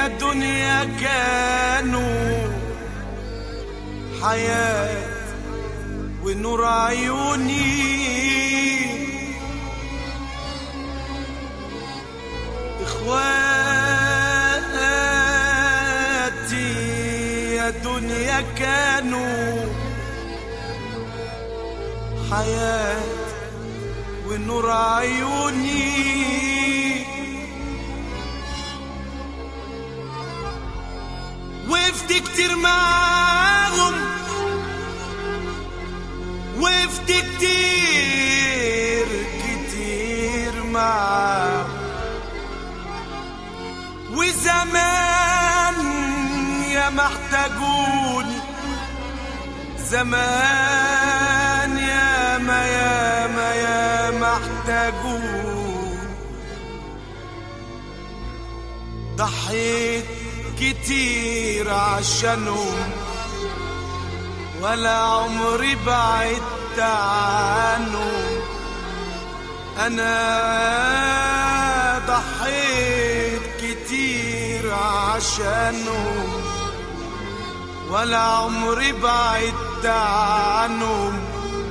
دنيا كانوا حياة ونور عيوني اخواتي يا دنيا كانوا حياة ونور عيوني وقفت كتير معاهم وقفت كتير كتير معاهم وزمان يا محتاجوني زمان يا ما يا ما يا محتاجون ضحيت كتير عشانهم ولا عمري بعدت عنهم انا ضحيت كتير عشانهم ولا عمري بعدت عنهم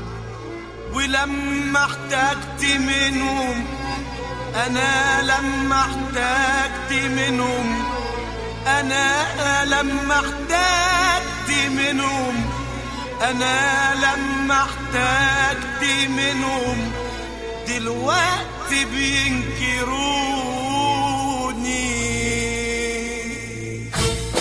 ولما احتجت منهم انا لما احتجت منهم انا لما احتجت منهم انا لما احتجت منهم دلوقتي بينكروني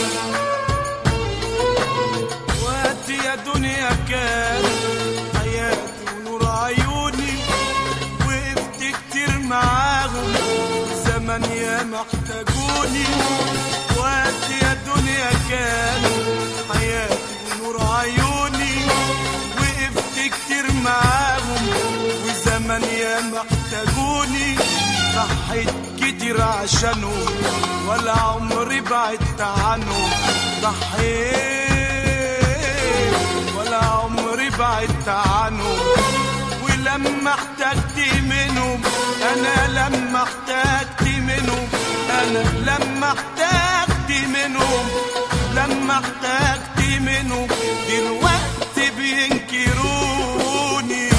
وقت يا دنيا كان حياتي ونور عيوني وقفت كتير معاهم زمن يا محتاجوني وقت يا دنيا كان حياتي ونور عيوني وقفت كتير معاهم وزمن يا محتاجوني ضحيت كتير عشانهم ولا عمري بعدت عنهم ضحيت ولا عمري بعدت عنهم ولما احتجت منهم انا لما احتجت منهم انا لما احتجت منهم لما احتجت منهم دلوقتي بينكروني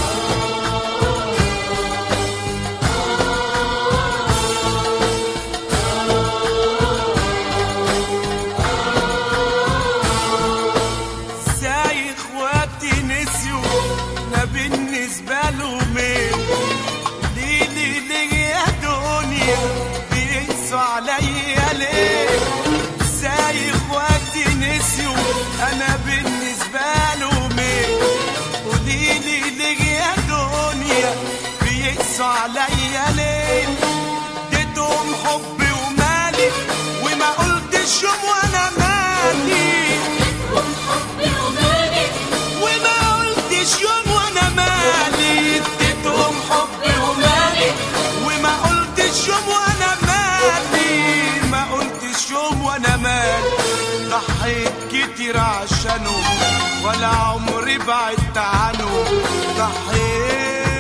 ازاي اخواتي نسيوا انا بالنسبة لهم ايه ليه ليه ليه يا دنيا بيقسوا عليا ليه ازاي اخواتي نسيوا انا بالنسبة لهم ايه قولي لي ليه يا دنيا بيقسوا عليا ليه اديتهم حبي ومالي وما قلتش يوم وانا مالي وما قلتش يوم وانا مالي اديتهم حبي ومالي وما قلتش يوم وانا مالي ما قلتش يوم وانا مالي ضحيت كتير عشانهم ولا عمري بعدت عنهم ضحيت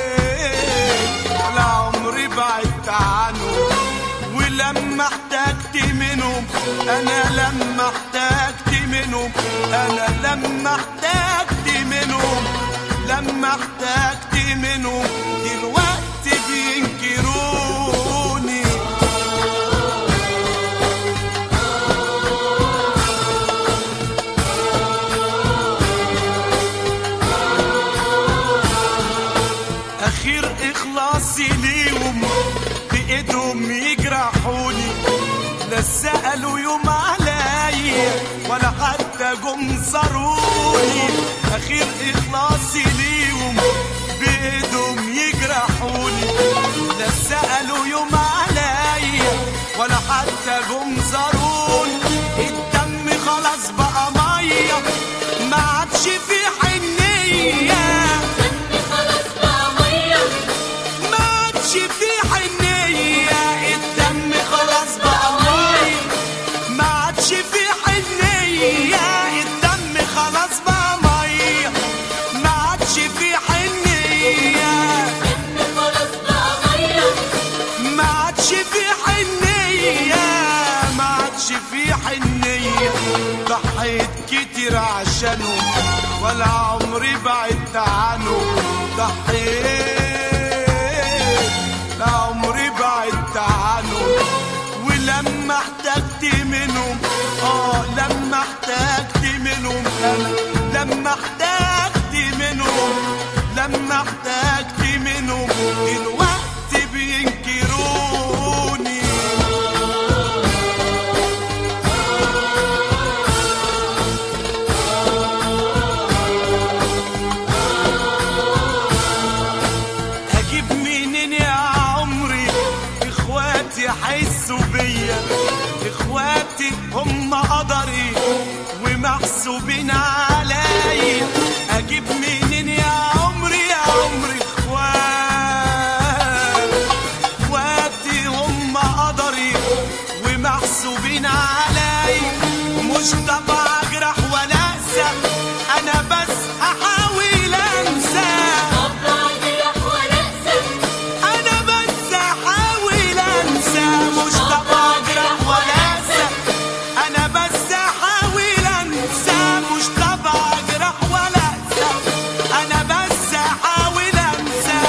ولا عمري بعدت عنهم ولما احتجت منهم انا لما احتجت منهم انا لما احتجت منهم لما احتجت منهم دلوقتي بينكروني اخير اخلاصي ليهم بايدهم يجرحوني لا سالوا يوم عليا ولا حتى جم زاروني اخير اخلاصي ليهم بايدهم يجرحوني لا سالوا يوم عليا ولا حتى جم زاروني الدم خلاص بقى ميه ما عادش في حنيه ما عادش في حنية الدم خلاص بقى مية ما عادش في حنية الدم خلاص بقى مية ما عادش في حنية ما ولا عمري بعدت عنه ضحيت لا عمري بعدت عنه ولما احتجت منهم اه لما احتجت منهم انا لما احتجت منهم لما احتجت منهم الوقت بينكروني اجيب منين يا عمري اخواتي حسوا بيا اخواتي هم قدري ومحسوبين عليا اجيب منين يا عمري يا عمري اخوات اخواتي هم قدري ومحسوبين عليا مش طبع اجرح ولا انسى انا بس احاول انسى انا بس احاول انسى مش طبع اجرح ولا انسى انا بس احاول انسى مش طبع اجرح ولا انسى انا بس احاول انسى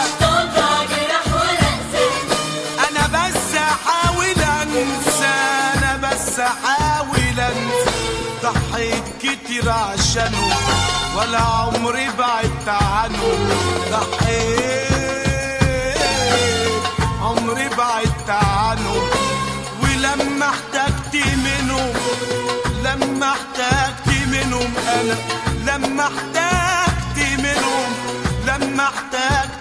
انا بس احاول انسى انا بس احاول انسى ضحيت كتير عشانه ولا عمري بعدت عنه ضحيت عمري بعدت عنه ولما احتجت منهم لما احتجت منهم انا لما احتجت منهم لما احتجت